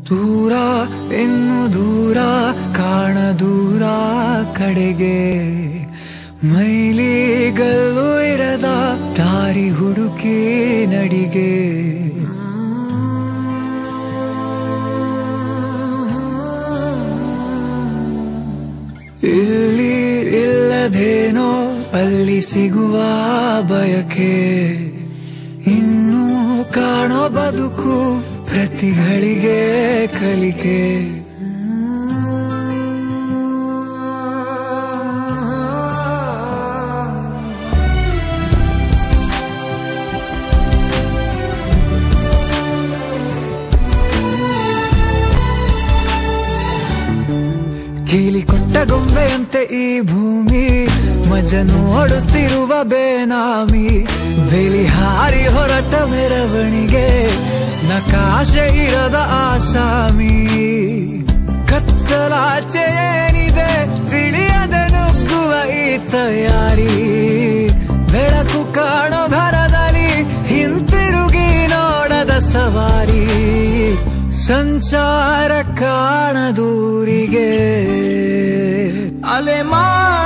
ದೂರ ಇನ್ನು ದೂರ ಕಾಣ ದೂರ ಕಡೆಗೆ ಮೈಲಿಗಲ್ಲು ಇರದ ದಾರಿ ಹುಡುಕಿ ನಡಿಗೆ ಇಲ್ಲಿ ಇಲ್ಲದೇನೋ ಅಲ್ಲಿ ಸಿಗುವ ಬಯಕೆ ಇನ್ನು ಕಾಣೋ ಬದುಕು ಪ್ರತಿಗಳಿಗೆ ಕಲಿಕೆ ಕೀಲಿ ಕೊಟ್ಟ ಗೊಂಬೆಯಂತೆ ಈ ಭೂಮಿ ಮಜ ನೋಡುತ್ತಿರುವ ಬೇನಾಮಿ ಬೆಲಿ ಹಾರಿ ಹೊರಟ ಮೆರವಣಿಗೆ ನಕಾಶೆ ಇರದ ಆಸಾಮಿ ಕತ್ತಲಾಚೆ ಏನಿದೆ ತಿಳಿಯದೆ ನುಗ್ಗುವ ಈ ತಯಾರಿ ಬೆಳಕು ಕಾಣೋ ಭರದಲ್ಲಿ ಹಿಂತಿರುಗಿ ನೋಡದ ಸವಾರಿ ಸಂಚಾರ ಕಾಣದೂರಿಗೆ ಅಲೆ ಮಾ